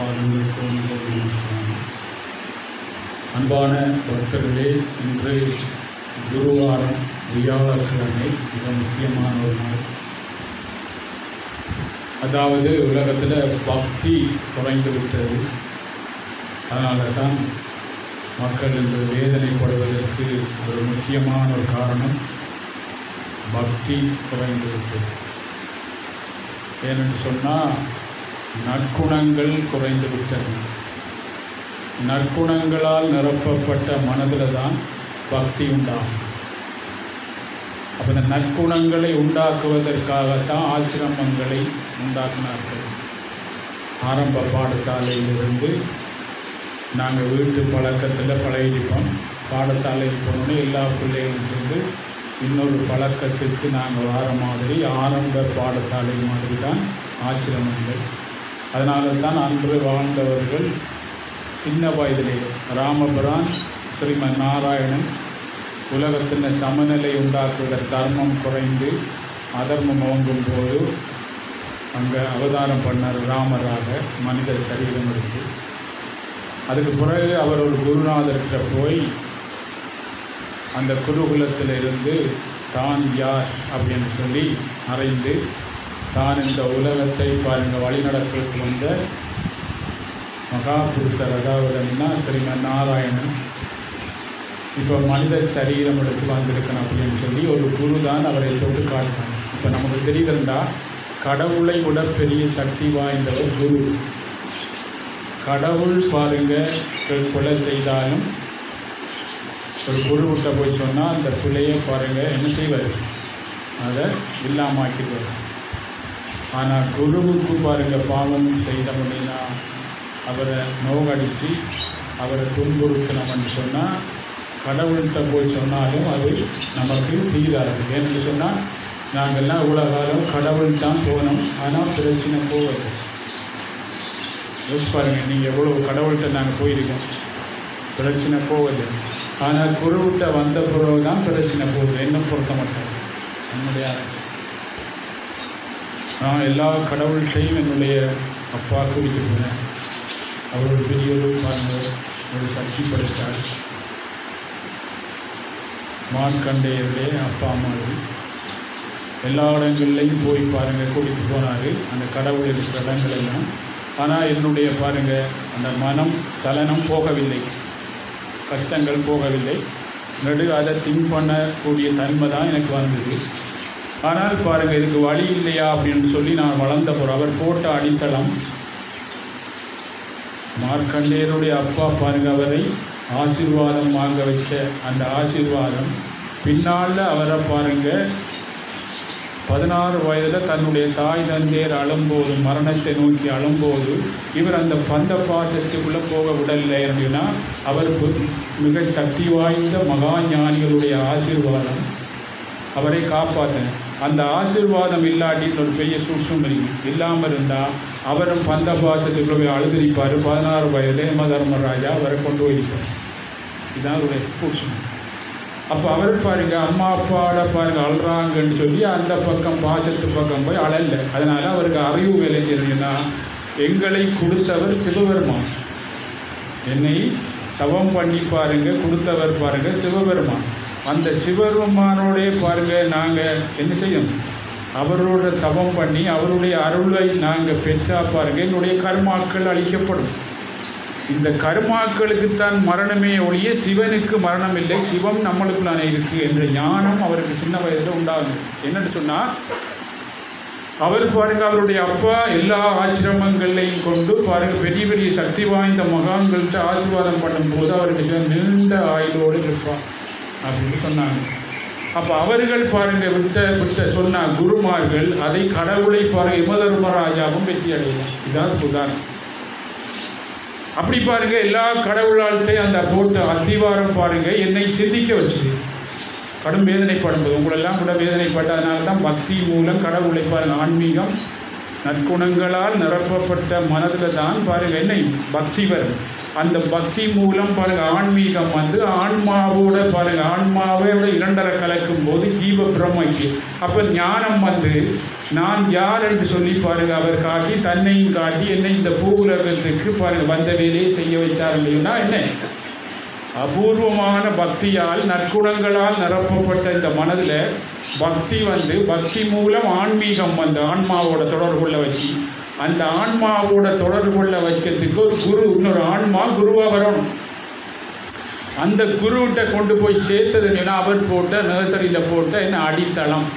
பாதங்களுக்கும் நமஸ்காரம் அன்பான பக்தர்களே இன்று குருவாரம் வியாழக்கிழமை மிக முக்கியமான ஒரு நாள் அதாவது உலகத்தில் பக்தி குறைந்து விட்டது அதனால தான் மக்கள் இன்று வேதனைப்படுவதற்கு ஒரு முக்கியமான ஒரு காரணம் பக்தி குறைந்து விட்டது ஏனென்று சொன்னால் நற்குணங்கள் குறைந்து விட்டன நற்குணங்களால் நிரப்பப்பட்ட மனதில் தான் பக்தி உண்டாகும் அப்போ இந்த நற்குணங்களை உண்டாக்குவதற்காகத்தான் ஆச்சிரமங்களை உண்டாக்கினார்கள் ஆரம்ப பாடசாலையிலிருந்து நாங்கள் வீட்டு பழக்கத்தில் பழகிப்போம் பாடசாலைக்கு போனோன்னே எல்லா பிள்ளைகளும் சேர்ந்து இன்னொரு பழக்கத்திற்கு நாங்கள் வார மாதிரி ஆரம்ப பாடசாலை மாதிரி தான் ஆச்சிரமங்கள் அதனால தான் அன்று வாழ்ந்தவர்கள் சின்ன வயதிலே ராமபுரான் ஸ்ரீமன் நாராயணன் உலகத்தின் சமநிலை உண்டாக்குகிற தர்மம் குறைந்து அதர்மம் ஓங்கும் போது அங்கே அவதாரம் பண்ணார் ராமராக மனித சரீரம் இருக்கு அதுக்கு பிறகு அவர் ஒரு குருநாதர்கிட்ட போய் அந்த குருகுலத்தில் இருந்து தான் யார் அப்படின்னு சொல்லி அறிந்து தான் இந்த உலகத்தை பாருங்கள் வழிநடத்துக்கு வந்த மகாபுருஷர் அதாவது என்ன ஸ்ரீமன் நாராயணன் இப்போ மனித சரீரம் எடுத்து வந்திருக்கணும் அப்படின்னு சொல்லி ஒரு குரு தான் அவரை தொட்டு காட்டினாங்க இப்போ நமக்கு தெரியுதுண்டா கடவுளை விட பெரிய சக்தி வாய்ந்தவர் குரு கடவுள் பாருங்க கொலை செய்தாலும் ஒரு குருவிட்ட போய் சொன்னால் அந்த பிள்ளையை பாருங்க என்ன செய்வார் அதை இல்லாமாக்கிடுவார் ஆனால் குருவுக்கு பாருங்க பாவம் செய்தவனா அவரை நோகடித்து அவரை துன்புறுத்தினவன் சொன்னால் கடவுள்கிட்ட போய் சொன்னாலும் அது நமக்கு தீராது ஏன்னு சொன்னால் நாங்கள்லாம் இவ்வளோ காலம் கடவுள் தான் போனோம் ஆனால் பிரச்சனை போவது யோசிச்சு பாருங்கள் நீங்கள் எவ்வளோ கடவுள்கிட்ட நாங்கள் போயிருக்கோம் பிரச்சனை போவது ஆனால் குருவிட்ட வந்த பிறகு தான் பிரச்சனை போகுது என்ன பொறுத்த மாட்டேன் என்னுடைய ஆராய்ச்சி நான் எல்லா கடவுள்கிட்டையும் என்னுடைய அப்பா கூட்டிட்டு போனேன் அவர் ஒரு பெரிய ஒரு பாருங்க ஒரு சக்தி படைத்தார் மார்க்கண்டேயருடைய அப்பா அம்மாவை எல்லா இடங்கள்லையும் போய் பாருங்கள் கூட்டிகிட்டு போனார் அந்த கடவுள் இருக்கிற இடங்கள் எல்லாம் ஆனால் என்னுடைய பாருங்கள் அந்த மனம் சலனம் போகவில்லை கஷ்டங்கள் போகவில்லை நடு அதை திங்க் பண்ணக்கூடிய தன்மை தான் எனக்கு வந்தது ஆனால் பாருங்கள் இதுக்கு வழி இல்லையா அப்படின்னு சொல்லி நான் வளர்ந்த போகிறோம் அவர் போட்ட அடித்தளம் மார்க்கண்டேயருடைய அப்பா பாருங்க அவரை ஆசீர்வாதம் வாங்க வச்ச அந்த ஆசீர்வாதம் பின்னால் அவரை பாருங்க பதினாறு வயதில் தன்னுடைய தாய் தந்தையர் அழும்போது மரணத்தை நோக்கி அழும்போது இவர் அந்த பந்த பாசத்துக்குள்ளே போக விடலை அப்படின்னா அவர் மிக சக்தி வாய்ந்த மகா ஞானிகளுடைய ஆசீர்வாதம் அவரை காப்பாற்றின அந்த ஆசீர்வாதம் இல்லாட்டி ஒரு பெரிய சூழ்சூழ்நிலை இல்லாமல் இருந்தால் அவரும் பந்த பாசத்துக்குள்ள போய் அழுதிரிப்பார் பதினாறு வயதில் யம தர்மராஜா அவரை கொண்டு போயிருப்பார் இதுதான் அவருடைய சூழ்சூழ்நிலை அப்போ அவர் பாருங்க அம்மா அப்பாவோட பாருங்க அழுறாங்கன்னு சொல்லி அந்த பக்கம் பாசத்து பக்கம் போய் அழல அதனால அவருக்கு அறிவு விளைஞ்சதுன்னா எங்களை கொடுத்தவர் சிவபெருமான் என்னை தவம் பண்ணி பாருங்க கொடுத்தவர் பாருங்க சிவபெருமான் அந்த சிவபெருமானோடைய பாருங்க நாங்கள் என்ன செய்யணும் அவரோட தவம் பண்ணி அவருடைய அருளை நாங்கள் பெற்றா பாருங்க என்னுடைய கர்மாக்கள் அழிக்கப்படும் இந்த கர்மாக்களுக்குத்தான் மரணமே ஒழிய சிவனுக்கு மரணம் இல்லை சிவம் நம்மளுக்குள்ளான இருக்கு என்ற ஞானம் அவருக்கு சின்ன வயதில் உண்டாகும் என்னன்னு சொன்னால் அவர் பாருங்க அவருடைய அப்பா எல்லா ஆசிரமங்களையும் கொண்டு பாருங்க பெரிய பெரிய சக்தி வாய்ந்த மகான்கள்கிட்ட ஆசீர்வாதம் பண்ணும்போது அவருக்கு நீண்ட ஆயுளோடு இருப்பார் அப்படின்னு சொன்னாங்க அப்போ அவர்கள் பாருங்க விட்ட விட்ட சொன்ன குருமார்கள் அதை கடவுளை பாருங்க யமதர்மராஜாவும் வெற்றி அடையலாம் இதான் உதாரணம் அப்படி பாருங்க எல்லா கடவுளால்கிட்டையும் அந்த போட்டு அத்திவாரம் பாருங்க என்னை சிந்திக்க வச்சுது கடும் வேதனைப்படும்போது உங்களெல்லாம் கூட வேதனைப்பட்ட அதனால தான் பக்தி மூலம் கடவுளை பாருங்க ஆன்மீகம் நற்குணங்களால் நிரப்பப்பட்ட மனதில் தான் பாருங்க என்னை பக்தி வரும் அந்த பக்தி மூலம் பாருங்க ஆன்மீகம் வந்து ஆன்மாவோட பாருங்க ஆன்மாவை விட இரண்டரை கலக்கும் போது ஜீவ பிரம்மைக்கு அப்போ ஞானம் வந்து நான் யார் என்று சொல்லி பாருங்க அவர் காட்டி தன்னையும் காட்டி என்னை இந்த பூவுலகத்துக்கு பாருங்க வந்த வேலையை செய்ய வச்சார் இல்லைன்னா என்ன அபூர்வமான பக்தியால் நற்குணங்களால் நிரப்பப்பட்ட இந்த மனதில் பக்தி வந்து பக்தி மூலம் ஆன்மீகம் வந்து ஆன்மாவோட தொடர்பு கொள்ள வச்சு அந்த ஆன்மாவோட தொடர்பு கொள்ள வைக்கிறதுக்கு ஒரு குரு இன்னொரு ஆன்மா குருவாக வரணும் அந்த குருவிட்ட கொண்டு போய் சேர்த்ததுன்னா அவர் போட்ட நர்சரியில் போட்ட என்ன அடித்தளம்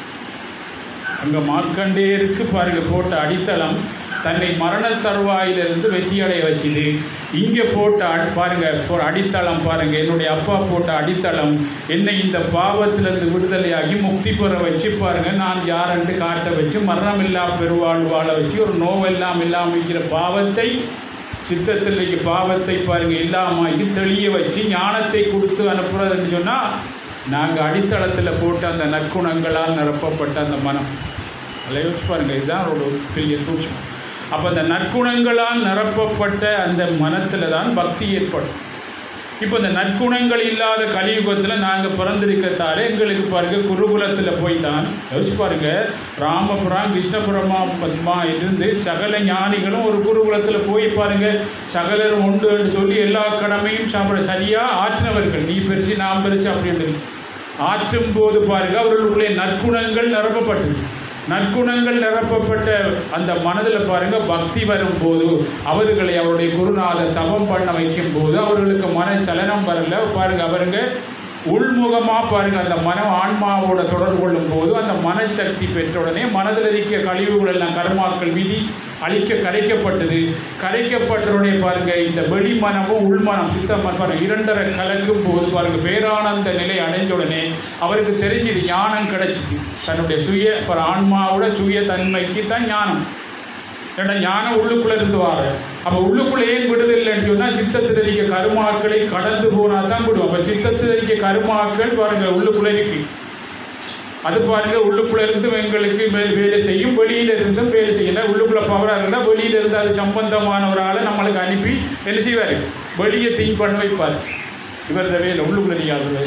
அங்கே மார்க்கண்டேயருக்கு பாருங்க போட்ட அடித்தளம் தன்னை மரண தருவாயிலிருந்து வெற்றி அடைய வச்சுது இங்கே போட்ட அடி பாருங்க போ- அடித்தளம் பாருங்க என்னுடைய அப்பா போட்ட அடித்தளம் என்னை இந்த பாவத்திலிருந்து விடுதலையாகி முக்தி பெற வச்சு பாருங்க நான் யாரென்று காட்ட வச்சு மரணமில்லா பெருவாழ் வாழ வச்சு ஒரு நோவெல்லாம் இல்லாமல் இருக்கிற பாவத்தை சித்தத்தில் இருக்க பாவத்தை பாருங்க இல்லாமாக்கி தெளிய வச்சு ஞானத்தை கொடுத்து அனுப்புறதுன்னு சொன்னால் நாங்கள் அடித்தளத்தில் போட்ட அந்த நற்குணங்களால் நிரப்பப்பட்ட அந்த மனம் அதை யோசிச்சு பாருங்க இதுதான் ஒரு பெரிய சூட்சம் அப்போ அந்த நற்குணங்களால் நிரப்பப்பட்ட அந்த மனத்தில் தான் பக்தி ஏற்படும் இப்போ இந்த நற்குணங்கள் இல்லாத கலியுகத்தில் நாங்கள் பிறந்திருக்கிறதால எங்களுக்கு பாருங்க குருகுலத்தில் போய் தான் யோசிச்சு பாருங்க ராமபுரம் கிருஷ்ணபுரமா பத்மா இருந்து சகல ஞானிகளும் ஒரு குருகுலத்தில் போய் பாருங்க சகலரும் உண்டு சொல்லி எல்லா கடமையும் சாப்பிட சரியாக ஆற்றினவர்கள் நீ பெருசு நான் பெருசு அப்படின்னு ஆற்றும் போது பாருங்க அவர்களுக்குள்ளே நற்குணங்கள் நிரப்பப்பட்டது நற்குணங்கள் நிரப்பப்பட்ட அந்த மனதில் பாருங்க பக்தி வரும்போது அவர்களை அவருடைய குருநாதர் தவம் பண்ண வைக்கும் போது அவர்களுக்கு மன சலனம் வரல பாருங்க அவருங்க உள்முகமாக பாருங்க அந்த மனம் ஆன்மாவோட தொடர்பு கொள்ளும் போது அந்த மனசக்தி பெற்ற உடனே மனதில் இருக்க கழிவுகள் எல்லாம் கர்மாக்கள் விதி அழிக்க கரைக்கப்பட்டது கரைக்கப்பட்டவுடனே பாருங்க இந்த வெளி மனமும் உள்மனம் சித்தம் பாருங்க இரண்டரை கலக்கும் போது பாருங்க பேரானந்த நிலை அடைஞ்ச உடனே அவருக்கு தெரிஞ்சது ஞானம் கிடைச்சிது தன்னுடைய சுய பர ஆன்மாவோட சுய தன்மைக்கு தான் ஞானம் ஏன்னா ஞானம் உள்ளுக்குள்ள இருந்து வார அப்போ உள்ளுக்குள்ள ஏன் விடுதலைன்னு சொன்னால் சித்தத்தில் இருக்க கருமாக்களை கடந்து போனால் தான் விடும் அப்போ சித்தத்தில் இருக்க கருமாக்கள் பாருங்க உள்ளுக்குள்ள இருக்கு அது பாருங்க உள்ளுக்குள்ள இருந்து எங்களுக்கு வே- வேலை செய்யும் வெளியில இருந்தும் வேலை செய்யல உள்ளுக்குள்ள பவராக இருந்தால் வெளியில இருந்து அது சம்பந்தமான ஒரு ஆளை நம்மளுக்கு அனுப்பி என்ன செய்வார் வெளியே திங்க் பண்ண வைப்பார் இவர் இந்த வேலை உள்ளுக்குள்ள நீங்க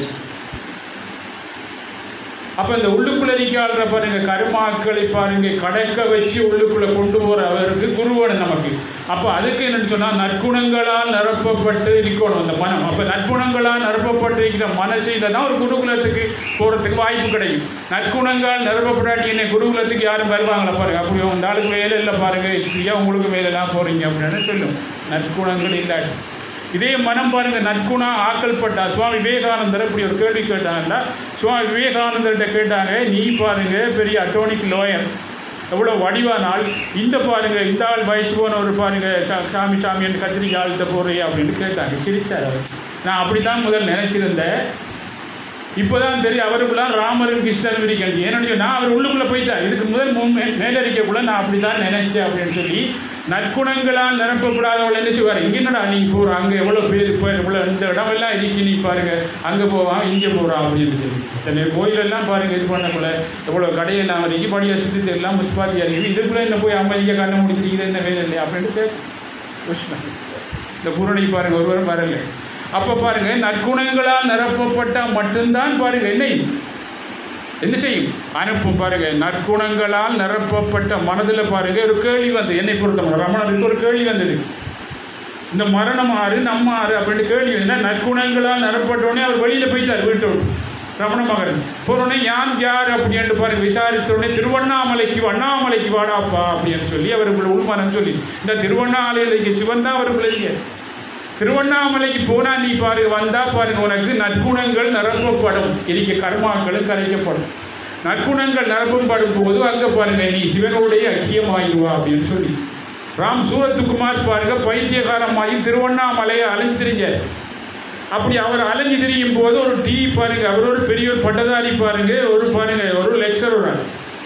அப்போ இந்த உள்ளுக்குள்ள நிற்காடுற பாருங்க கருமாக்களை பாருங்க கடக்க வச்சு உள்ளுக்குள்ள கொண்டு போகிற அவருக்கு குருவோட நமக்கு அப்போ அதுக்கு என்னன்னு சொன்னால் நற்குணங்களால் நிரப்பப்பட்டு இருக்கணும் அந்த மனம் அப்போ நற்குணங்களால் நிரப்பப்பட்டு இருக்கிற மனசில் தான் ஒரு குருகுலத்துக்கு போகிறதுக்கு வாய்ப்பு கிடைக்கும் நற்குணங்களால் நிரப்பப்படாட்டி என்ன குருகுலத்துக்கு யாரும் வருவாங்களா பாருங்க அப்படி உங்க ஆளுக்கு வேலை இல்லை பாருங்க ஹெச்பியா உங்களுக்கு வேலைலாம் போகிறீங்க அப்படின்னு சொல்லும் நற்குணங்கள் இல்லாட்டி இதே மனம் பாருங்க நற்குணா ஆக்கல்பட்டா சுவாமி விவேகானந்தர் இப்படி ஒரு கேள்வி கேட்டாங்கன்னா சுவாமி விவேகானந்தர்கிட்ட கேட்டாங்க நீ பாருங்க பெரிய அட்டோனிக் லோயர் எவ்வளோ வடிவானால் இந்த பாருங்க இந்த ஆள் வயசு போன ஒரு பாருங்க சா- சாமி சாமி என்று கத்திரிக்காய் ஆழ்த்த போறியா அப்படின்னு கேட்டாங்க சிரிச்சார் அவர் நான் அப்படி தான் முதல் நினைச்சிருந்தேன் இப்போதான் தெரியும் அவருக்குலாம் ராமரும் கிருஷ்ணரும் இருக்கணும் ஏன்னு சொன்னா அவர் உள்ளுக்குள்ளே போயிட்டார் இதுக்கு முதல் முன் மேலரிக்கக்குள்ள நான் அப்படி தான் நினைச்சேன் அப்படின்னு சொல்லி நற்குணங்களால் நிரப்பப்படாதவள் என்ன செய்வார் இங்கே என்னடா நீ போகிற அங்கே எவ்வளோ பேர் இப்போ எவ்வளோ இந்த இடமெல்லாம் இருக்கு நீ பாருங்க அங்கே போவான் இங்கே போகிறான் அப்படின்னு சொல்லி தன்னை கோயிலெல்லாம் பாருங்க இது பண்ணக்குள்ள எவ்வளோ கடையெல்லாம் வரைக்கும் படியை சுற்றி எல்லாம் முஸ்பாத்தி அறிவு இதுக்குள்ளே என்ன போய் அமைதியாக கண்ணை முடிச்சிருக்கிறது என்ன வேலை இல்லையா அப்படின்ட்டு உஷ்ணம் இந்த பூரணி பாருங்க ஒருவரும் வரல அப்போ பாருங்க நற்குணங்களால் நிரப்பப்பட்டால் மட்டும்தான் பாருங்க என்ன என்ன செய்யும் அனுப்பும் பாருங்க நற்குணங்களால் நிரப்பப்பட்ட மனதில் பாருங்க ஒரு கேள்வி வந்து என்னை பொறுத்தவரை ரமணருக்கு ஒரு கேள்வி வந்தது இந்த மரணம் ஆறு நம்ம ஆறு அப்படின்னு கேள்வி என்ன நற்குணங்களால் நிரப்பட்டோடனே அவர் வெளியில் போயிட்டார் வீட்டோடு ரமண மகன் போனோடனே யான் யார் அப்படின்னு பாருங்க விசாரித்த உடனே திருவண்ணாமலைக்கு அண்ணாமலைக்கு வாடாப்பா அப்படின்னு சொல்லி அவருக்குள்ள உள்மனம் சொல்லி இந்த திருவண்ணாமலைக்கு சிவன் தான் அவருக்குள்ள இல்லையே திருவண்ணாமலைக்கு போனா நீ பாரு வந்தா பாருங்க உனக்கு நற்குணங்கள் நிரப்பப்படும் இருக்க கர்மாக்களும் கரைக்கப்படும் நற்குணங்கள் நிரப்பப்படும் போது அங்க பாருங்க நீ சிவனுடைய ஐக்கியமாயிருவா அப்படின்னு சொல்லி ராம் சூரத்துக்குமார் பாருங்க பைத்தியகாரமாகி திருவண்ணாமலையை அலைஞ்சு தெரிஞ்சார் அப்படி அவர் அலைஞ்சு திரியும் போது ஒரு டீ பாருங்க அவர் ஒரு பெரிய ஒரு பட்டதாரி பாருங்க ஒரு பாருங்க ஒரு லெக்சரர்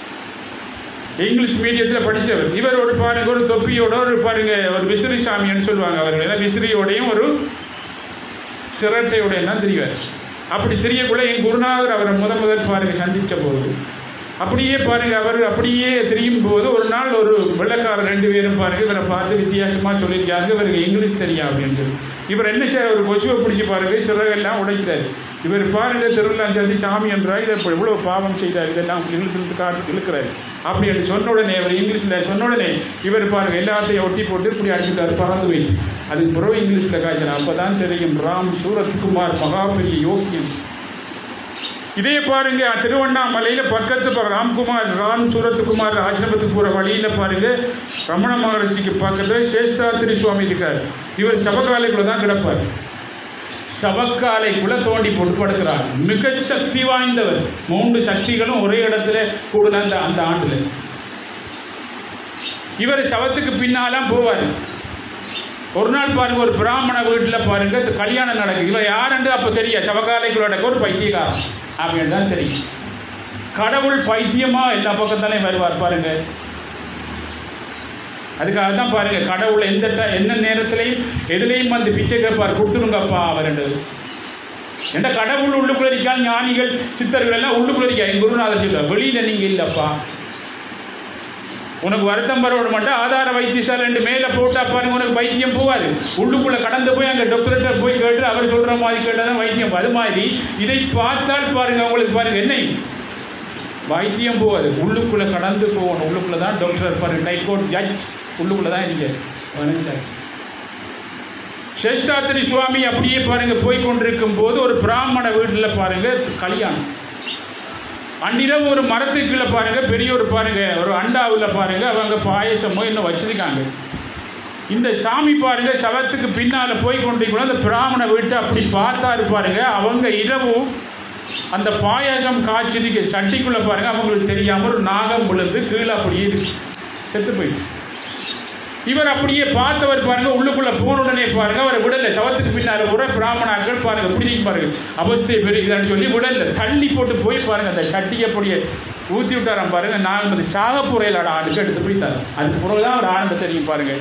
இங்கிலீஷ் மீடியத்தில் படித்தவர் இவர் ஒரு பாருங்க ஒரு தொப்பியோட ஒரு பாருங்க ஒரு விசிறி சாமின்னு சொல்லுவாங்க அவர்கள் எல்லாம் விசிறியோடையும் ஒரு சிரட்டையோடையும் தான் தெரிவார் அப்படி தெரியக்குள்ள என் குருநாதர் அவரை முத முதல் பாருங்க சந்தித்த போது அப்படியே பாருங்க அவர் அப்படியே தெரியும் போது ஒரு நாள் ஒரு வெள்ளக்காரர் ரெண்டு பேரும் பாருங்க இவரை பார்த்து வித்தியாசமா சொல்லியிருக்காங்க இவருக்கு இங்கிலீஷ் தெரியும் அப்படின்னு சொல்லி இவர் என்ன செய்ய ஒரு கொசுவை பிடிச்சி பாருங்க சிறகெல்லாம் உடைக்கிறார் இவர் பாருங்க திருவிழாம் சேர்ந்து சாமி என்றார் இதை இப்போ இவ்வளோ பாவம் செய்தார் இதெல்லாம் இழுத்து காட்டு இழுக்கிறார் அப்படி என்று சொன்ன உடனே அவர் இங்கிலீஷில் சொன்ன உடனே இவர் பாருங்க எல்லாத்தையும் ஒட்டி போட்டு இப்படி அடிச்சுட்டார் பறந்து போயிடுச்சு அதுக்கு பிறகு இங்கிலீஷில் காய்ச்சல் அப்போ தான் தெரியும் ராம் சூரத்குமார் மகா பெரிய யோக்கியம் இதே பாருங்க திருவண்ணாமலையில பக்கத்து பக்கம் ராம்குமார் ராம் சூரத்குமார் ஆசிரமத்துக்கு போற வழியில பாருங்க ரமண மகரிஷிக்கு பக்கத்துல சேஸ்தாத்திரி சுவாமி இருக்கார் இவர் சபகாலைக்குள்ள தான் கிடப்பார் சபக்காலைக்குள்ள தோண்டி போட்டு படுக்கிறார் மிக சக்தி வாய்ந்தவர் மூன்று சக்திகளும் ஒரே இடத்துல கூடுன அந்த அந்த ஆண்டுல இவர் சவத்துக்கு பின்னாலாம் போவார் ஒரு நாள் பாருங்க ஒரு பிராமண வீட்டில் பாருங்க இந்த கல்யாணம் நடக்குது இவன் யாருன்னு அப்போ தெரியும் சவகாலைக்குள்ள ஒரு பைத்தியக்காரன் அப்படின்னு தான் தெரியும் கடவுள் பைத்தியமா எல்லா பக்கத்தாலையும் வருவார் பாருங்க அதுக்காக தான் பாருங்க கடவுள் எந்த ட- என்ன நேரத்திலையும் எதுலேயும் வந்து பிச்சை கேட்பார் கொடுத்துருங்கப்பா அவர் எந்த கடவுள் உள்ளுக்குள்ள இருக்கா ஞானிகள் சித்தர்கள் எல்லாம் உள்ளுக்குள்ள இருக்கா என் குருநாதர் சொல்லுவார் வெளியில நீங்க இல்லப்பா உனக்கு வருத்தம் வர விட மாட்டேன் ஆதார வைத்தியசாலை ரெண்டு மேலே போட்டா பாருங்க உனக்கு வைத்தியம் போவாது உள்ளுக்குள்ள கடந்து போய் அங்கே டாக்டர்கிட்ட போய் கேட்டு அவர் சொல்ற மாதிரி கேட்டால் தான் வைத்தியம் அது மாதிரி இதை பார்த்தால் பாருங்க உங்களுக்கு பாருங்க என்ன வைத்தியம் போவாது உள்ளுக்குள்ள கடந்து போகணும் உள்ளுக்குள்ள தான் டாக்டர் பாருங்க டைகோட் ஜட்ஜ் உள்ளுக்குள்ள தான் இருக்கு வணக்கம் சேஷ்டாத்திரி சுவாமி அப்படியே பாருங்க போய் கொண்டிருக்கும் போது ஒரு பிராமண வீட்டில் பாருங்க கல்யாணம் அன்றிரவு ஒரு மரத்துக்குள்ள பாருங்க பெரிய ஒரு பாருங்க ஒரு அண்டாவில் பாருங்க அவங்க பாயசமோ இன்னும் வச்சிருக்காங்க இந்த சாமி பாருங்க சவத்துக்கு பின்னால போய் கொண்டிருக்கணும் அந்த பிராமண வீட்டை அப்படி பார்த்தாரு பாருங்க அவங்க இரவு அந்த பாயாசம் காய்ச்சிருக்கு சட்டிக்குள்ள பாருங்க அவங்களுக்கு தெரியாம ஒரு நாகம் விழுந்து கீழே அப்படியே இருக்கு செத்து போயிடுச்சு இவர் அப்படியே பார்த்தவர் பாருங்க உள்ளுக்குள்ள போன உடனே பாருங்க அவர் விடல சவத்துக்கு பின்னால கூட பிராமணாக்கள் பாருங்க பிடிக்கும் பாருங்க அவஸ்தை பெருகுதான்னு சொல்லி விடல தள்ளி போட்டு போய் பாருங்க அந்த சட்டியை அப்படியே ஊற்றி விட்டாராம் பாருங்க நாங்கள் வந்து சாக புறையிலோட ஆடுக்கு எடுத்து போயிட்டார் அதுக்கு பிறகுதான் ஒரு ஆனந்தம் தெரியும் பாருங்க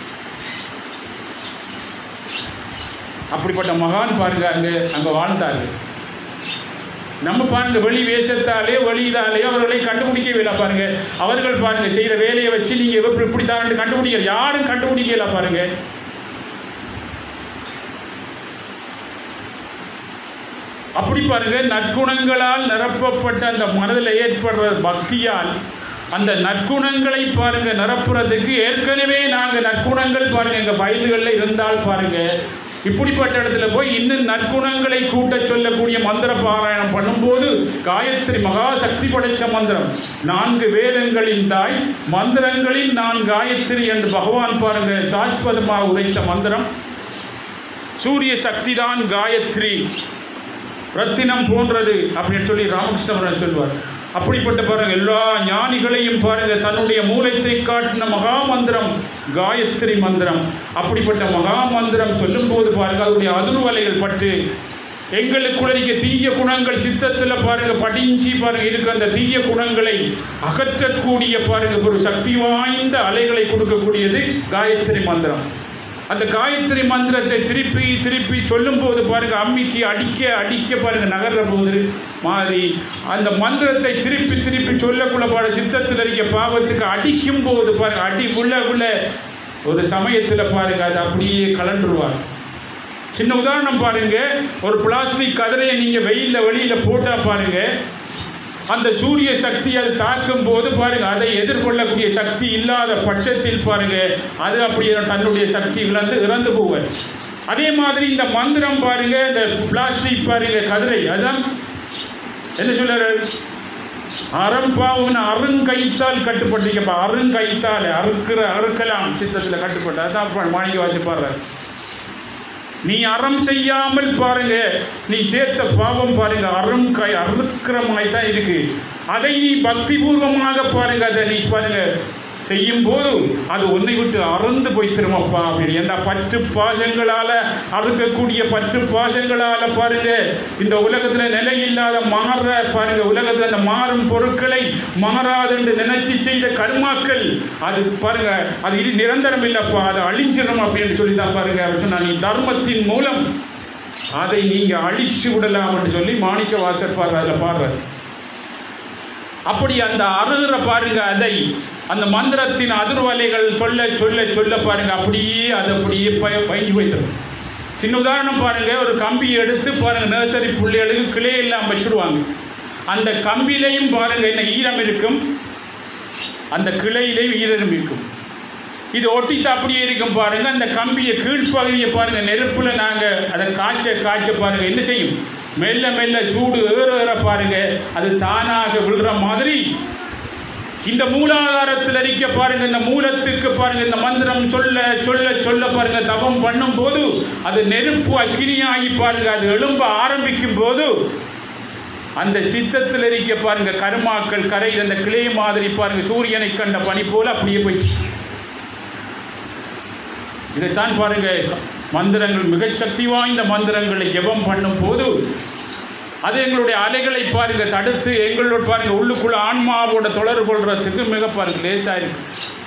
அப்படிப்பட்ட மகான் பாருங்க அங்கே அங்கே வாழ்ந்தாரு நம்ம பாருங்க வெளி வேஷத்தாலே வெளி இதாலே அவர்களை கண்டுபிடிக்கவே பாருங்க அவர்கள் பாருங்க செய்யற வேலையை வச்சு நீங்க எப்படி இப்படி தான் கண்டுபிடிக்கல யாரும் கண்டுபிடிக்கல பாருங்க அப்படி பாருங்க நற்குணங்களால் நிரப்பப்பட்ட அந்த மனதில் ஏற்படுற பக்தியால் அந்த நற்குணங்களை பாருங்க நிரப்புறதுக்கு ஏற்கனவே நாங்கள் நற்குணங்கள் பாருங்க எங்க வயல்களில் இருந்தால் பாருங்க இப்படிப்பட்ட இடத்துல போய் இன்னும் நற்குணங்களை கூட்டச் சொல்லக்கூடிய மந்திர பாராயணம் பண்ணும்போது காயத்ரி மகா சக்தி படைச்ச மந்திரம் நான்கு வேதங்களின் தாய் மந்திரங்களில் நான் காயத்ரி என்று பகவான் பாருங்க சாஸ்வதமாக உரைத்த மந்திரம் சூரிய சக்திதான் காயத்ரி ரத்தினம் போன்றது அப்படின்னு சொல்லி ராமகிருஷ்ணவரன் சொல்வார் அப்படிப்பட்ட பாருங்க எல்லா ஞானிகளையும் பாருங்க தன்னுடைய மூலத்தை காட்டின மகா மந்திரம் காயத்ரி மந்திரம் அப்படிப்பட்ட மகா மந்திரம் சொல்லும் போது பாருங்க அதனுடைய அதிர்வலைகள் பட்டு எங்களுக்குள்ள இருக்க தீய குணங்கள் சித்தத்தில் பாருங்க படிஞ்சி பாருங்க இருக்கிற அந்த தீய குணங்களை அகற்றக்கூடிய பாருங்க ஒரு சக்தி வாய்ந்த அலைகளை கொடுக்கக்கூடியது காயத்ரி மந்திரம் அந்த காயத்ரி மந்திரத்தை திருப்பி திருப்பி சொல்லும் போது பாருங்க அம்மிக்கு அடிக்க அடிக்க பாருங்க நகர்ற போது மாதிரி அந்த மந்திரத்தை திருப்பி திருப்பி சொல்லக்குள்ள பாட சித்தத்தில் இருக்க பாவத்துக்கு அடிக்கும் போது பாருங்க அடி உள்ள உள்ள ஒரு சமயத்தில் பாருங்க அது அப்படியே கலண்டுருவார் சின்ன உதாரணம் பாருங்க ஒரு பிளாஸ்டிக் கதிரையை நீங்க வெயில்ல வெளியில போட்டா பாருங்க அந்த சூரிய சக்தி அது தாக்கும் போது பாருங்க அதை எதிர்கொள்ளக்கூடிய சக்தி இல்லாத பட்சத்தில் பாருங்க அது அப்படியே தன்னுடைய சக்தி இழந்து இறந்து போவார் அதே மாதிரி இந்த மந்திரம் பாருங்க இந்த பிளாஸ்டிக் பாருங்க கதிரை அதான் என்ன சொல்றாரு அறம்பாவன அருங்கைத்தால் கட்டுப்பட்டிருக்கப்பா அருங்கைத்தால் அறுக்கிற அறுக்கலாம் சித்தத்தில் கட்டுப்பட்ட அதான் மாணிக்க வாசி பாடுறாரு நீ அறம் செய்யாமல் பாருங்க நீ சேர்த்த பாவம் பாருங்க அறம் கை அறுக்கிற மாதிரி தான் இருக்கு அதை நீ பக்தி பூர்வமாக பாருங்க அதை நீ பாருங்க செய்யும் போது அது உன்னை விட்டு அறந்து போய் திரும்பப்பா அப்படின்னு எந்த பற்று பாசங்களால அறுக்கக்கூடிய பற்று பாசங்களால பாருங்க இந்த உலகத்துல நிலை இல்லாத மாற பாருங்க உலகத்துல அந்த மாறும் பொருட்களை மாறாதுன்னு நினைச்சு செய்த கர்மாக்கள் அது பாருங்க அது இது நிரந்தரம் இல்லப்பா அது அழிஞ்சிடும் அப்படின்னு சொல்லி தான் பாருங்க அவர் சொன்னா நீ தர்மத்தின் மூலம் அதை நீங்க அழிச்சு விடலாம் என்று சொல்லி மாணிக்க வாசர் பாடுற அதில் பாடுறார் அப்படி அந்த அருகிற பாருங்க அதை அந்த மந்திரத்தின் அதிர்வலைகள் சொல்ல சொல்ல சொல்ல பாருங்க அப்படியே அது அப்படியே பய பயஞ்சு போயிடும் சின்ன உதாரணம் பாருங்க ஒரு கம்பி எடுத்து பாருங்க நர்சரி பிள்ளைகளுக்கு கிளையெல்லாம் வச்சுடுவாங்க அந்த கம்பிலையும் பாருங்க என்ன ஈரம் இருக்கும் அந்த கிளையிலையும் ஈரம் இருக்கும் இது ஒட்டித்து அப்படியே இருக்கும் பாருங்க அந்த கம்பியை கீழ்ப்பகுதியை பாருங்க நெருப்புல நாங்க அதை காய்ச்ச காய்ச்ச பாருங்க என்ன செய்யும் மெல்ல மெல்ல சூடு ஏற ஏற பாருங்க அது தானாக விழுற மாதிரி இந்த மூலாதாரத்தில் இருக்க பாருங்க இந்த மூலத்துக்கு பாருங்க இந்த மந்திரம் சொல்ல சொல்ல சொல்ல பாருங்க தவம் பண்ணும் போது அது நெருப்பு அக்கினியாகி பாருங்க அது எழும்ப ஆரம்பிக்கும் போது அந்த சித்தத்தில் இருக்க பாருங்க கருமாக்கள் கரை அந்த கிளை மாதிரி பாருங்க சூரியனை கண்ட பனி போல அப்படியே போயிடுச்சு இதைத்தான் பாருங்க மந்திரங்கள் மிக சக்தி வாய்ந்த மந்திரங்களை ஜெபம் பண்ணும் போது அது எங்களுடைய அலைகளை பாருங்க தடுத்து எங்களோட பாருங்க உள்ளுக்குள்ள ஆன்மாவோட தொடர்பு கொள்றதுக்கு மிக பாருங்க லேசா இருக்கு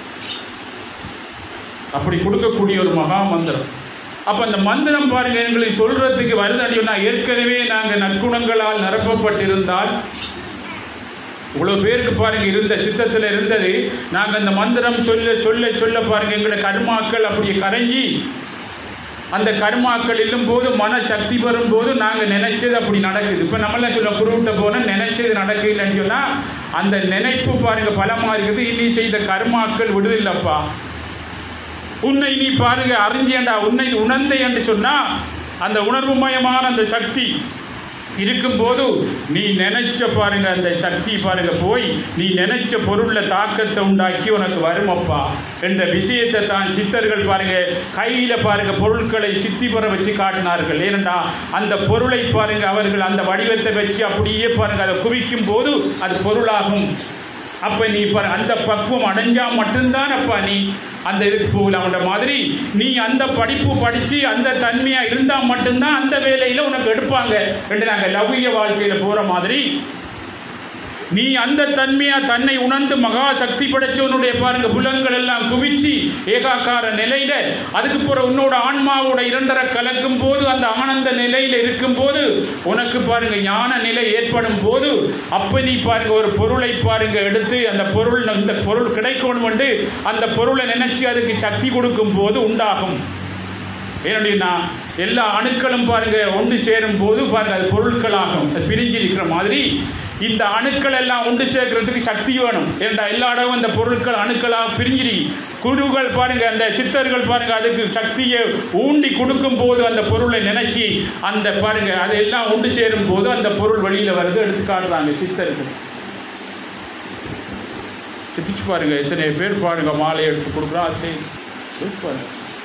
அப்படி கொடுக்கக்கூடிய ஒரு மகா மந்திரம் அப்ப அந்த மந்திரம் பாருங்க எங்களுக்கு சொல்றதுக்கு வருதாண்டினா ஏற்கனவே நாங்கள் நற்குணங்களால் நிரப்பப்பட்டிருந்தால் இவ்வளவு பேருக்கு பாருங்க இருந்த சித்தத்தில் இருந்தது நாங்கள் அந்த மந்திரம் சொல்ல சொல்ல சொல்ல பாருங்க எங்களை கர்மாக்கள் அப்படி கரைஞ்சி அந்த கர்மாக்கள் போது மன சக்தி வரும்போது நாங்கள் நினைச்சது அப்படி நடக்குது இப்போ நம்மளாம் சொல்ல குருவிட்ட போனால் நினைச்சது நடக்கலைன்னு சொன்னால் அந்த நினைப்பு பாருங்க பலமாக இருக்குது இனி செய்த கர்மாக்கள் விடுதில்லப்பா உன்னை நீ பாருங்க அறிஞ்சேண்டா உன்னை உணர்ந்தே என்று சொன்னா அந்த உணர்வுமயமான அந்த சக்தி இருக்கும்போது நீ நினைச்ச பாருங்க அந்த சக்தி பாருங்க போய் நீ நினைச்ச பொருள்ல தாக்கத்தை உண்டாக்கி உனக்கு வருமப்பா என்ற விஷயத்தை தான் சித்தர்கள் பாருங்க கையில பாருங்க பொருட்களை சித்தி பெற வச்சு காட்டினார்கள் ஏனென்றா அந்த பொருளை பாருங்க அவர்கள் அந்த வடிவத்தை வச்சு அப்படியே பாருங்க அதை குவிக்கும் போது அது பொருளாகும் அப்ப நீ பாரு அந்த பக்குவம் அடைஞ்சா மட்டும்தான் அப்பா நீ அந்த இதுக்கு போகலாம்ன்ற மாதிரி நீ அந்த படிப்பு படிச்சு அந்த தன்மையா இருந்தா மட்டும்தான் அந்த வேலையில உனக்கு எடுப்பாங்க என்று நாங்க லௌகிய வாழ்க்கையில போற மாதிரி நீ அந்த தன்மையா தன்னை உணர்ந்து மகா சக்தி படைச்சவனுடைய பாருங்க புலங்கள் எல்லாம் குவிச்சு ஏகாக்கார நிலையில அதுக்கு பிறகு உன்னோட ஆன்மாவோட இரண்டரை கலக்கும் போது அந்த ஆனந்த நிலையில இருக்கும் போது உனக்கு பாருங்க ஞான நிலை ஏற்படும் போது அப்ப நீ பாருங்க ஒரு பொருளை பாருங்க எடுத்து அந்த பொருள் இந்த பொருள் கிடைக்கணும் என்று அந்த பொருளை நினைச்சு அதுக்கு சக்தி கொடுக்கும் போது உண்டாகும் ஏன்னா எல்லா அணுக்களும் பாருங்க ஒன்று சேரும் போது பாருங்க அது பொருட்களாகும் அது பிரிஞ்சு இருக்கிற மாதிரி இந்த அணுக்கள் எல்லாம் ஒன்று சேர்க்கறதுக்கு சக்தி வேணும் ஏன்டா எல்லா இடமும் இந்த பொருட்கள் அணுக்களாக பிரிஞ்சிரி குருகள் பாருங்க அந்த சித்தர்கள் பாருங்க அதுக்கு சக்தியை ஊண்டி கொடுக்கும் போது அந்த பொருளை நினைச்சு அந்த பாருங்க அதெல்லாம் ஒன்று சேரும் போது அந்த பொருள் வெளியில வருது எடுத்து காட்டுறாங்க சித்தர்கள் சித்திச்சு பாருங்க எத்தனை பேர் பாருங்க மாலை எடுத்து கொடுக்குறோம் அது சரி யோசிச்சு பாருங்க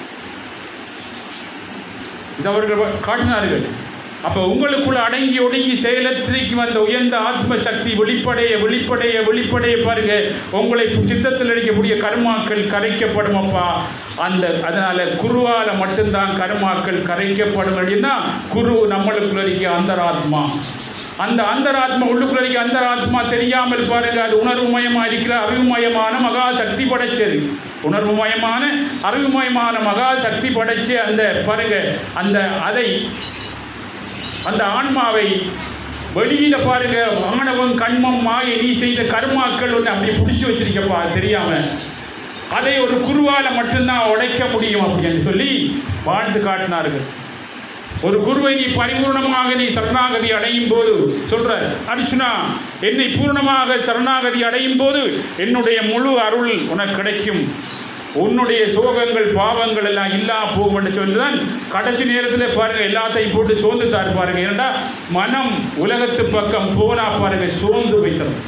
இது அவர்கள் காட்டினார்கள் அப்போ உங்களுக்குள்ள அடங்கி ஒடுங்கி செயலற்றிக்கும் அந்த உயர்ந்த ஆத்ம சக்தி வெளிப்படைய வெளிப்படைய வெளிப்படைய பாருங்க உங்களை சித்தத்தில் அடிக்கக்கூடிய கர்மாக்கள் கரைக்கப்படும் அப்பா அந்த அதனால குருவால மட்டும்தான் கர்மாக்கள் கரைக்கப்படும் அப்படின்னா குரு நம்மளுக்குள்ள இருக்க அந்தராத்மா அந்த அந்தராத்மா உள்ளுக்குள்ள இருக்க அந்தராத்மா தெரியாமல் பாருங்க அது உணர்வுமயமா இருக்கிற அறிவுமயமான மகா சக்தி படைச்சது உணர்வுமயமான அறிவுமயமான மகா சக்தி படைச்சு அந்த பாருங்க அந்த அதை அந்த ஆன்மாவை வெளியில பாருங்க ஆணவம் கண்மம் மாயை நீ செய்த கர்மாக்கள் ஒன்று அப்படி பிடிச்சி வச்சிருக்கப்பா தெரியாம அதை ஒரு குருவால மட்டும்தான் உடைக்க முடியும் அப்படின்னு சொல்லி வாழ்ந்து காட்டினார்கள் ஒரு குருவை நீ பரிபூர்ணமாக நீ சரணாகதி அடையும் போது சொல்ற அர்ச்சுனா என்னை பூர்ணமாக சரணாகதி அடையும் போது என்னுடைய முழு அருள் உனக்கு கிடைக்கும் உன்னுடைய சோகங்கள் பாவங்கள் எல்லாம் இல்லா போகும் என்று சொல்லிதான் கடைசி நேரத்தில் பாருங்க எல்லாத்தையும் போட்டு சோர்ந்து தார் பாருங்க ஏன்னா மனம் உலகத்து பக்கம் போனா பாருங்க சோர்ந்து வைத்தரும்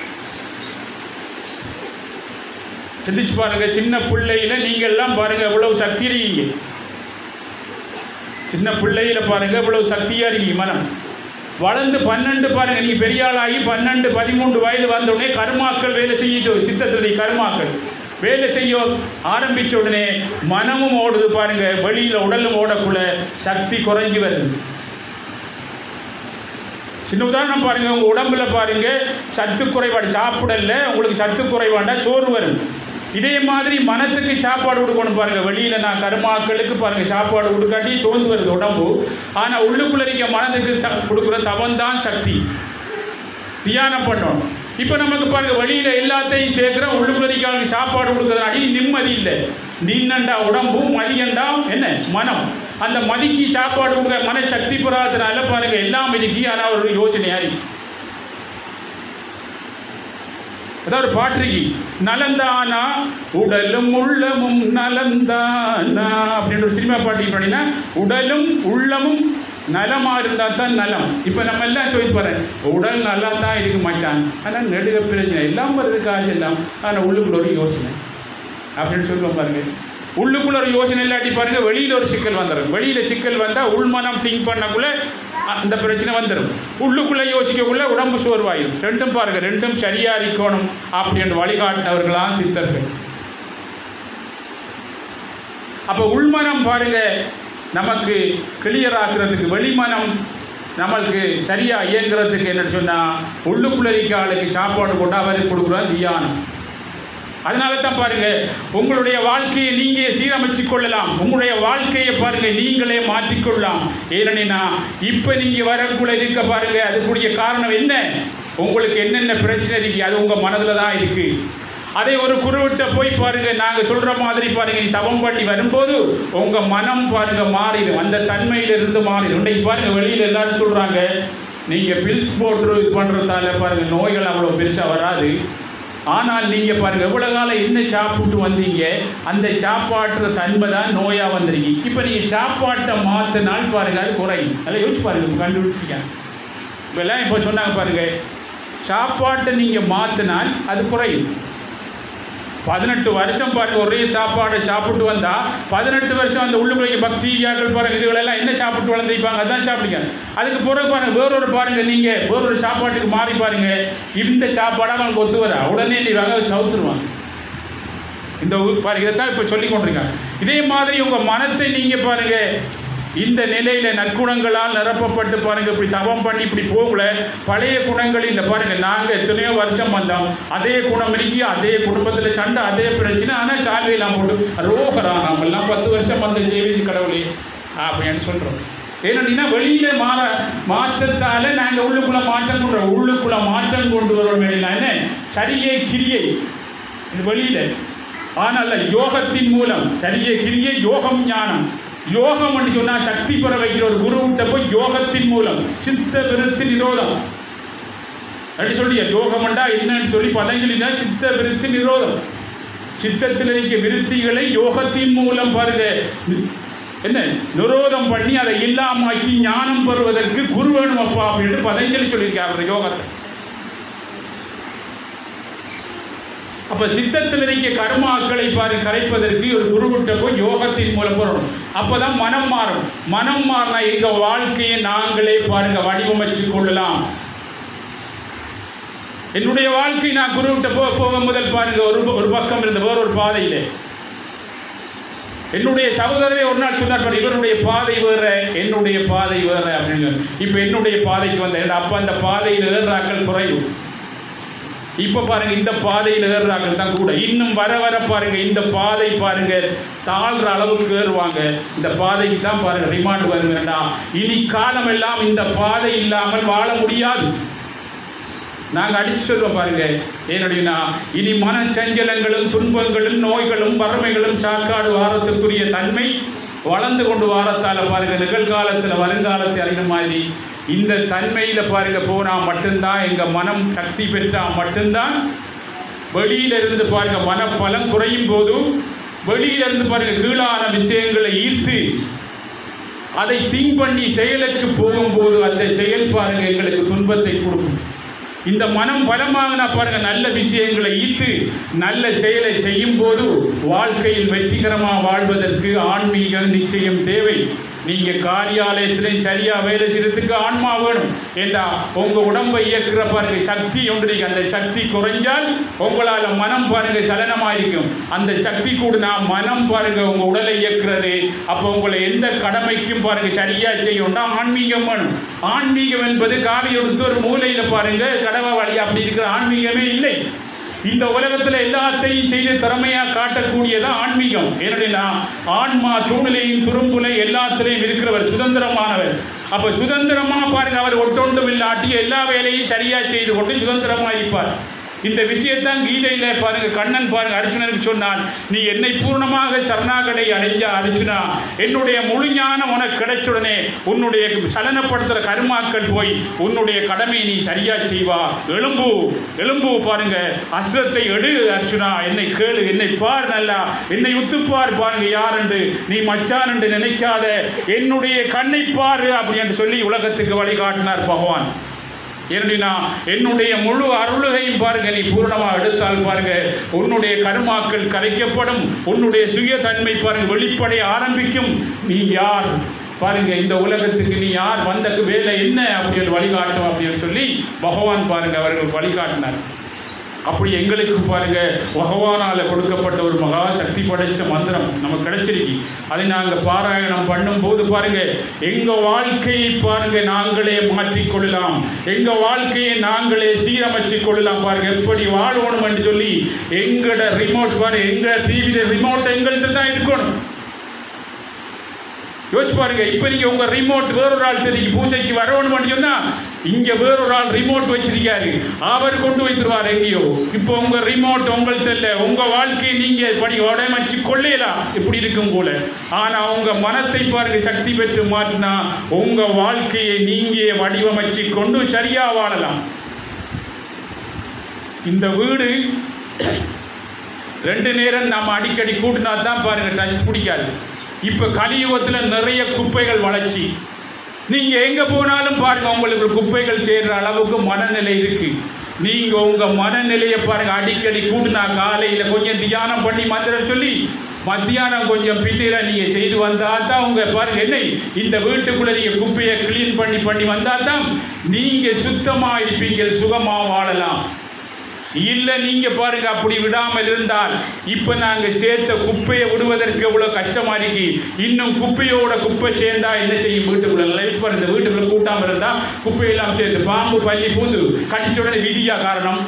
சிந்திச்சு பாருங்க சின்ன பிள்ளையில நீங்க எல்லாம் பாருங்க எவ்வளவு சக்தி இருக்கீங்க சின்ன பிள்ளையில பாருங்க இவ்வளவு சக்தியா இருக்கீங்க மனம் வளர்ந்து பன்னெண்டு பாருங்க நீங்க பெரிய ஆளாகி பன்னெண்டு பதிமூன்று வயது வந்த உடனே கர்மாக்கள் வேலை செய்யிட்டு சித்தத்துடைய கர்மாக்கள் வேலை செய்ய ஆரம்பிச்ச உடனே மனமும் ஓடுது பாருங்க வெளியில உடலும் ஓடக்குள்ள சக்தி குறைஞ்சி வருது சின்ன உதாரணம் பாருங்க உங்க உடம்புல பாருங்க சத்து குறைபாடு சாப்பிடல உங்களுக்கு சத்து குறைபாண்டா சோறு வரும் இதே மாதிரி மனத்துக்கு சாப்பாடு கொடுக்கணும் பாருங்க வெளியில நான் கருமாக்களுக்கு பாருங்க சாப்பாடு கொடுக்காட்டி சோர்ந்து வருது உடம்பு ஆனா உள்ளுக்குள்ள இருக்க மனதுக்கு த- கொடுக்குற தவம் தான் சக்தி தியானம் பண்ணணும் இப்போ நமக்கு பாருங்க வெளியில எல்லாத்தையும் சேர்க்குறோம் உள்ளுக்குள்ளதிக்காக சாப்பாடு கொடுக்குறது அடி நிம்மதி இல்லை நின்னண்டா உடம்பு மதியண்டா என்ன மனம் அந்த மதிக்கு சாப்பாடு கொடுக்குற மன சக்தி பெறாதனால பாருங்க எல்லாம் இருக்கு ஆனால் ஒரு யோசனையா இருக்கு அதாவது ஒரு பாட்டிருக்கு நலந்தானா உடலும் உள்ளமும் நலந்தானா அப்படின்ற ஒரு சினிமா பாட்டு பண்ணினா உடலும் உள்ளமும் நலமா இருந்தா தான் நலம் இப்போ நம்ம எல்லாம் சொல்லி பாருங்க உடல் நல்லா தான் இருக்கு மச்சான் ஆனால் நெடுக பிரச்சனை எல்லாம் வருது காசு எல்லாம் ஆனால் உள்ளுக்குள்ள ஒரு யோசனை அப்படின்னு சொல்லுவோம் பாருங்க உள்ளுக்குள்ள ஒரு யோசனை இல்லாட்டி பாருங்க வெளியில ஒரு சிக்கல் வந்துடும் வெளியில சிக்கல் வந்தா உள்மனம் திங்க் பண்ணக்குள்ள அந்த பிரச்சனை வந்துடும் உள்ளுக்குள்ள யோசிக்கக்குள்ள உடம்பு சோர்வாயிடும் ரெண்டும் பாருங்க ரெண்டும் சரியா இருக்கணும் அப்படின்னு வழிகாட்டினவர்களாம் சித்தர்கள் அப்ப உள்மனம் பாருங்க நமக்கு கிளியர் ஆக்குறதுக்கு வெளிமனம் நம்மளுக்கு சரியா இயங்குறதுக்கு என்ன சொன்னா உள்ளுக்குள்ள இருக்க ஆளுக்கு சாப்பாடு போட்டு அவருக்கு கொடுக்குறோம் தியானம் அதனால தான் பாருங்க உங்களுடைய வாழ்க்கையை நீங்க சீரமைச்சு கொள்ளலாம் உங்களுடைய வாழ்க்கையை பாருங்க நீங்களே மாற்றிக்கொள்ளலாம் ஏனென்னா இப்ப நீங்க வரக்குள்ள இருக்க பாருங்க அதுக்குரிய காரணம் என்ன உங்களுக்கு என்னென்ன பிரச்சனை இருக்கு அது உங்க மனதுல தான் இருக்கு அதை ஒரு குருவிட்ட போய் பாருங்க நாங்க சொல்ற மாதிரி பாருங்க நீ தவம் பண்ணி வரும்போது உங்க மனம் பாருங்க மாறிடும் அந்த தன்மையில இருந்து மாறிடும் இன்றைக்கு பாருங்க வெளியில எல்லாரும் சொல்றாங்க நீங்க பில்ஸ் போட்டு இது பண்றதால பாருங்க நோய்கள் அவ்வளவு பெருசா வராது ஆனால் நீங்க பாருங்க எவ்வளவு காலம் என்ன சாப்பிட்டு வந்தீங்க அந்த சாப்பாட்டு தன்மை தான் நோயா வந்திருக்கீங்க இப்போ நீங்க சாப்பாட்டை மாத்தினால் பாருங்க அது குறையும் நல்லா யோசிச்சு பாருங்க இப்ப கண்டுபிடிச்சிருக்கேன் இப்போ எல்லாம் இப்போ சொன்னாங்க பாருங்க சாப்பாட்டை நீங்க மாத்தினால் அது குறையும் பதினெட்டு வருஷம் பாருங்க ஒரே சாப்பாடை சாப்பிட்டு வந்தா பதினெட்டு வருஷம் அந்த உள்ளுக்குள்ள பக்டீரியாக்கள் பாருங்க இதுகளெல்லாம் என்ன சாப்பிட்டு வளர்ந்துருப்பாங்க அதான் சாப்பிடுங்க அதுக்கு பிறகு பாருங்க வேறொரு பாருங்க நீங்க வேறொரு சாப்பாட்டுக்கு மாறி பாருங்க இந்த சாப்பாடாக அவங்களுக்கு ஒத்து வரா உடனே நீ வாங்க சவுத்துருவாங்க இந்த ஊ- பாருங்க இதைத்தான் இப்போ சொல்லி கொண்டிருக்காங்க இதே மாதிரி உங்க மனத்தை நீங்க பாருங்க இந்த நிலையில நற்குணங்களால் நிரப்பப்பட்டு பாருங்க இப்படி தவம் பண்ணி இப்படி போகல பழைய குணங்கள் இல்லை பாருங்க நாங்க எத்தனையோ வருஷம் வந்தோம் அதே குணம் இருக்கு அதே குடும்பத்துல சண்டை அதே பிரச்சனை ஆனா சால்வையெல்லாம் போட்டு ரோகரா நாமெல்லாம் பத்து வருஷம் வந்த சேவிச்சு கடவுளே அப்படின்னு சொல்றோம் ஏன்னா வெளியில மாற மாற்றத்தால நாங்க உள்ளுக்குள்ள மாற்றம் கொண்டு வரோம். உள்ளுக்குள்ள மாற்றம் கொண்டு வரோம் என்ன சரியை கிரியை இது வெளியில ஆனால் யோகத்தின் மூலம் சரியை கிரியை யோகம் ஞானம் யோகம் என்று சொன்னா சக்தி பெற வைக்கிற ஒரு குருவிட்ட போய் யோகத்தின் மூலம் சித்த விருத்தி நிரோதம் அப்படி சொல்லிய யோகம்ண்டா என்னன்னு சொல்லி பதங்களினா சித்த விருத்தி நிரோதம் சித்தத்தில் இருக்க விருத்திகளை யோகத்தின் மூலம் பாருங்க என்ன நிரோதம் பண்ணி அதை இல்லாமாக்கி ஞானம் பெறுவதற்கு குரு வேணும் அப்பா அப்படின்னு பதஞ்சலி சொல்லியிருக்காரு அந்த யோகத்தை அப்ப சித்தத்தில் இருக்க கர்மாக்களை பாரு கரைப்பதற்கு ஒரு குருவிட்ட போய் யோகத்தின் மூலம் வரணும் அப்பதான் மனம் மாறும் மனம் மாறினா எங்க வாழ்க்கையை நாங்களே பாருங்க வடிவமைச்சு கொள்ளலாம் என்னுடைய வாழ்க்கை நான் குருவிட்ட போ போக முதல் பாருங்க ஒரு ஒரு பக்கம் இருந்த வேற ஒரு பாதையிலே என்னுடைய சகோதரரை ஒரு நாள் சொன்னார் பாரு, இவருடைய பாதை வேற என்னுடைய பாதை வேற அப்படின்னு இப்ப என்னுடைய பாதைக்கு வந்த என் அப்ப அந்த பாதையில் ஏறாக்கள் குறையும் இப்ப பாருங்க இந்த பாதையில் ஏறுறாக்கள் தான் கூட இன்னும் வர வர பாருங்க இந்த பாதை பாருங்க தாழ்ற அளவுக்கு ஏறுவாங்க இந்த பாதைக்கு தான் பாருங்க ரிமாண்ட் வரும் வேண்டாம் இனி காலம் எல்லாம் இந்த பாதை இல்லாமல் வாழ முடியாது நாங்க அடிச்சு சொல்லுவோம் பாருங்க ஏனடினா இனி மனச்சஞ்சலங்களும் துன்பங்களும் நோய்களும் வறுமைகளும் சாக்காடு வாரத்துக்குரிய தன்மை வளர்ந்து கொண்டு வாரத்தால பாருங்க நிகழ்காலத்துல வருங்காலத்தை அறிகிற மாதிரி இந்த தன்மையில பாருங்க போனா மட்டும்தான் எங்க மனம் சக்தி பெற்றா மட்டும்தான் வெளியில இருந்து பாருங்க மனப்பலம் குறையும் போது வெளியில இருந்து பாருங்க கீழான விஷயங்களை ஈர்த்து அதை திங்க் பண்ணி செயலுக்கு போகும்போது அந்த செயல் பாருங்க எங்களுக்கு துன்பத்தை கொடுக்கும் இந்த மனம் பலமாகினா பாருங்க நல்ல விஷயங்களை ஈர்த்து நல்ல செயலை செய்யும் போது வாழ்க்கையில் வெற்றிகரமாக வாழ்வதற்கு ஆன்மீகம் நிச்சயம் தேவை நீங்க காரியாலயத்திலே சரியா வேலை செய்யறதுக்கு ஆன்மா வேணும் ஏண்டா உங்க உடம்பை இயக்குற பாருங்க சக்தி ஒன்று இருக்கு. அந்த சக்தி குறைஞ்சால் உங்களால மனம் பாருங்க சலனமா இருக்கும் அந்த சக்தி கூடனா மனம் பாருங்க உங்க உடலை இயக்குறது அப்போ உங்களை எந்த கடமைக்கும் பாருங்க சரியா செய்யணும்னா ஆன்மீகம் வேணும் ஆன்மீகம் என்பது காவி எடுத்து ஒரு மூலையில பாருங்க கடவை வழி அப்படி இருக்கிற ஆன்மீகமே இல்லை இந்த உலகத்துல எல்லாத்தையும் செய்து திறமையா காட்டக்கூடியதான் ஆன்மீகம் ஏன்னா ஆன்மா தூணிலையும் துரும்புல எல்லாத்திலையும் இருக்கிறவர் சுதந்திரமானவர் அப்ப சுதந்திரமா பாருங்க அவர் ஒட்டொண்டும் இல்லாட்டி எல்லா வேலையும் சரியா செய்து கொண்டு சுதந்திரமா இருப்பார் இந்த விஷயத்தான் கீதையில பாருங்க கண்ணன் பாருங்க அர்ஜுனனுக்கு சொன்னான் நீ என்னை பூர்ணமாக சரணாகடை அடைஞ்ச அர்ஜுனா என்னுடைய முழு ஞானம் உனக்கு கிடைச்சுடனே உன்னுடைய சலனப்படுத்துற கருமாக்கள் போய் உன்னுடைய கடமை நீ சரியா செய்வா எலும்பு எலும்பு பாருங்க அஸ்திரத்தை எடு அர்ஜுனா என்னை கேளு என்னை பார் நல்லா என்னை உத்துப்பார் பாருங்க யார் என்று நீ மச்சான் என்று நினைக்காத என்னுடைய கண்ணை பாரு அப்படி என்று சொல்லி உலகத்துக்கு வழிகாட்டினார் பகவான் ஏனெனா என்னுடைய முழு அருளுகையும் பாருங்க நீ பூரணமாக எடுத்தால் பாருங்க உன்னுடைய கருமாக்கள் கரைக்கப்படும் உன்னுடைய சுய தன்மை பாருங்க வெளிப்படைய ஆரம்பிக்கும் நீ யார் பாருங்க இந்த உலகத்துக்கு நீ யார் வந்த வேலை என்ன அப்படின்னு வழிகாட்டும் அப்படின்னு சொல்லி பகவான் பாருங்க அவர்கள் வழிகாட்டினார் அப்படி எங்களுக்கு பாருங்க பகவானால கொடுக்கப்பட்ட ஒரு மகா சக்தி படைச்ச மந்திரம் நமக்கு கிடைச்சிருக்கு அதை நாங்கள் பாராயணம் பண்ணும்போது பாருங்க எங்க வாழ்க்கையை பாருங்க நாங்களே மாற்றிக் கொள்ளலாம் எங்க வாழ்க்கையை நாங்களே சீரமைச்சு கொள்ளலாம் பாருங்க எப்படி வாழணும் என்று சொல்லி எங்கட ரிமோட் பாருங்க எங்க டிவியில ரிமோட் எங்கள்கிட்ட தான் இருக்கணும் யோசிச்சு பாருங்க இப்ப நீங்க உங்க ரிமோட் வேறொரு ஆள் தெரியும் பூஜைக்கு வரணும்னு சொன்னா இங்க வேறொரு ஆள் ரிமோட் வச்சிருக்காரு அவர் கொண்டு வைத்துருவார் எங்கேயோ இப்போ உங்க ரிமோட் உங்கள்கிட்ட இல்ல உங்க வாழ்க்கையை நீங்க படி உடமைச்சு கொள்ளையலாம் இப்படி இருக்கும் போல ஆனா உங்க மனத்தை பாருங்க சக்தி பெற்று மாற்றினா உங்க வாழ்க்கையை நீங்க வடிவமைச்சு கொண்டு சரியா வாழலாம் இந்த வீடு ரெண்டு நேரம் நம்ம அடிக்கடி கூட்டினா தான் பாருங்க டஸ்ட் பிடிக்காது இப்போ கலியுகத்தில் நிறைய குப்பைகள் வளர்ச்சி நீங்கள் எங்கே போனாலும் பாருங்க உங்களுக்கு குப்பைகள் சேர்ற அளவுக்கு மனநிலை இருக்கு நீங்க உங்க மனநிலையை பாருங்க அடிக்கடி கூட்டினா காலையில கொஞ்சம் தியானம் பண்ணி மந்திரம் சொல்லி மத்தியானம் கொஞ்சம் பின்னிர நீங்க செய்து வந்தா தான் உங்க பாருங்க என்ன இந்த வீட்டுக்குள்ள நீங்க குப்பையை கிளீன் பண்ணி பண்ணி வந்தா தான் நீங்க சுத்தமா இருப்பீங்க சுகமா வாழலாம் இல்ல நீங்க பாருங்க அப்படி விடாமல் இருந்தால் இப்ப நாங்க சேர்த்த குப்பையை விடுவதற்கு எவ்வளவு கஷ்டமா இருக்கு இன்னும் குப்பையோட குப்பை சேர்ந்தா என்ன செய்யும் வீட்டுக்குள்ள நல்லா யோசிச்சு பாருங்க இந்த வீட்டுக்குள்ள கூட்டாம இருந்தா குப்பையெல்லாம் சேர்ந்து பாம்பு பள்ளி பூந்து கடிச்ச உடனே விதியா காரணம்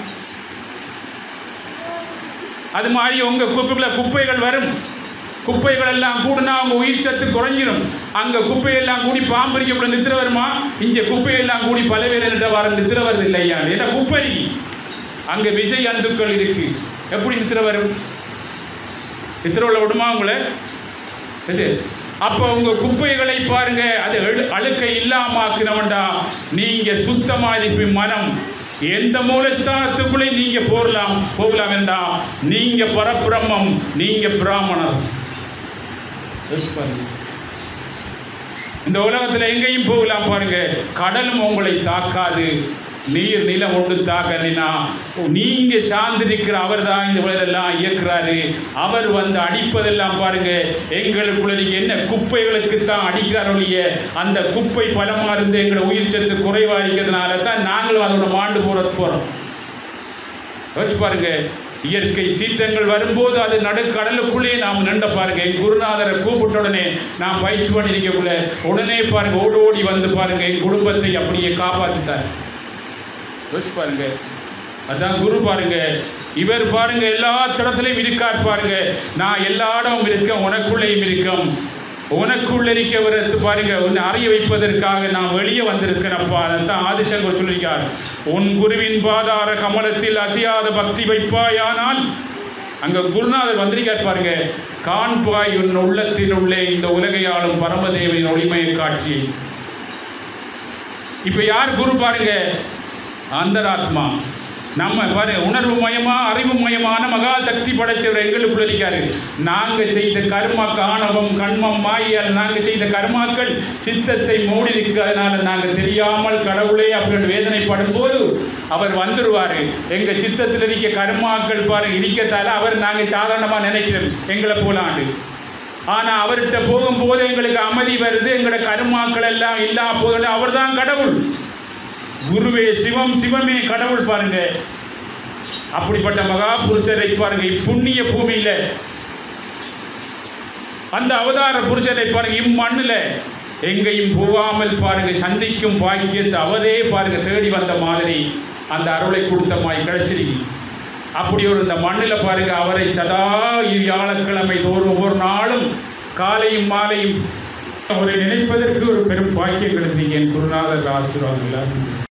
அது மாதிரி உங்க குப்பைக்குள்ள குப்பைகள் வரும் குப்பைகள் எல்லாம் கூடினா அவங்க உயிர் சத்து குறைஞ்சிரும் அங்க குப்பையெல்லாம் கூடி பாம்பரிக்கப்பட நித்திர வருமா இங்க குப்பையெல்லாம் கூடி பல பேர் வர நித்திர வருது இல்லையா ஏன்னா குப்பை அங்க விஜய் அந்துக்கள் இருக்கு எப்படி நித்திர வரும் நித்திர உள்ள விடுமா உங்களை இது அப்போ உங்க குப்பைகளை பாருங்க அது அழு அழுக்கை இல்லாமாக்கினவன்டா நீங்க சுத்தமா இருப்பி மனம் எந்த மூலஸ்தானத்துக்குள்ளே நீங்க போகலாம் போகலாம் என்றா நீங்க பரபிரம்மம் நீங்க பிராமணர் யோசிச்சு பாருங்க. இந்த உலகத்துல எங்கேயும் போகலாம் பாருங்க கடலும் உங்களை தாக்காது நீர் நிலம் ஒன்று தாக்கலினா நீங்க சார்ந்திருக்கிற அவர் தான் இந்த உலகெல்லாம் இயக்குறாரு அவர் வந்து அடிப்பதெல்லாம் பாருங்க எங்களுக்குள்ள நீங்க என்ன குப்பைகளுக்கு தான் அடிக்கிறார் ஒழிய அந்த குப்பை பலமா இருந்து எங்களை உயிர் சத்து குறைவா இருக்கிறதுனால தான் நாங்களும் அதோட மாண்டு போறது போறோம் யோசிச்சு பாருங்க இயற்கை சீற்றங்கள் வரும்போது அது நடுக்கடலுக்குள்ளே நாம் நின்ற பாருங்க என் குருநாதரை கூப்பிட்ட உடனே நான் பயிற்சி பண்ணிருக்கக்குள்ள உடனே பாருங்க ஓடி ஓடி வந்து பாருங்க என் குடும்பத்தை அப்படியே காப்பாத்திட்டார் யோசிச்சு பாருங்க அதான் குரு பாருங்க இவர் பாருங்க எல்லா இடத்துலையும் இருக்கார் பாருங்க நான் எல்லா இடமும் இருக்கேன் உனக்குள்ளேயும் இருக்கேன் உனக்குள்ள இருக்கவரத்து பாருங்க உன்னை அறிய வைப்பதற்காக நான் வெளியே வந்திருக்கிறேன்ப்பா அதான் ஆதிசங்கர் சொல்லியிருக்கார் உன் குருவின் பாதார கமலத்தில் அசையாத பக்தி வைப்பாயானால் அங்க குருநாதர் வந்திருக்கார் பாருங்க காண்பாய் உன் உள்ளத்தில் உள்ளே இந்த உலகையாளும் பரமதேவனின் ஒளிமய காட்சியை இப்ப யார் குரு பாருங்க அந்தராத்மா நம்ம பாரு உணர்வு மயமா அறிவு மயமான மகா சக்தி படைச்சவர் எங்களுக்குள்ள இருக்காரு நாங்க செய்த கர்ம காணவம் கண்மம் மாயால் நாங்க செய்த கர்மாக்கள் சித்தத்தை மூடி இருக்கிறதுனால நாங்க தெரியாமல் கடவுளே அப்படின்னு வேதனைப்படும் போது அவர் வந்துருவாரு எங்க சித்தத்தில் இருக்க கர்மாக்கள் பாரு இருக்கத்தால அவர் நாங்க சாதாரணமா நினைக்கிறோம் எங்களை போலாண்டு ஆனா அவர்கிட்ட போகும்போது எங்களுக்கு அமைதி வருது எங்களோட கருமாக்கள் எல்லாம் இல்லா போது அவர் தான் கடவுள் குருவே சிவம் சிவமே கடவுள் பாருங்க அப்படிப்பட்ட மகா புருஷரை பாருங்க இப்புண்ணிய பூமியில அந்த அவதார புருஷரை பாருங்க இம்மண்ணுல எங்கேயும் போகாமல் பாருங்க சந்திக்கும் பாக்கியத்தை அவரே பாருங்க தேடி வந்த மாதிரி அந்த அருளை கொடுத்த மாதிரி கிடைச்சிருக்கு அப்படி ஒரு இந்த மண்ணில் பாருங்க அவரை சதா வியாழக்கிழமை தோறும் ஒவ்வொரு நாளும் காலையும் மாலையும் அவரை நினைப்பதற்கு ஒரு பெரும் பாக்கியம் கிடைத்தீங்க என் குருநாதர் ஆசீர்வாதம் எல்லாருக்கும்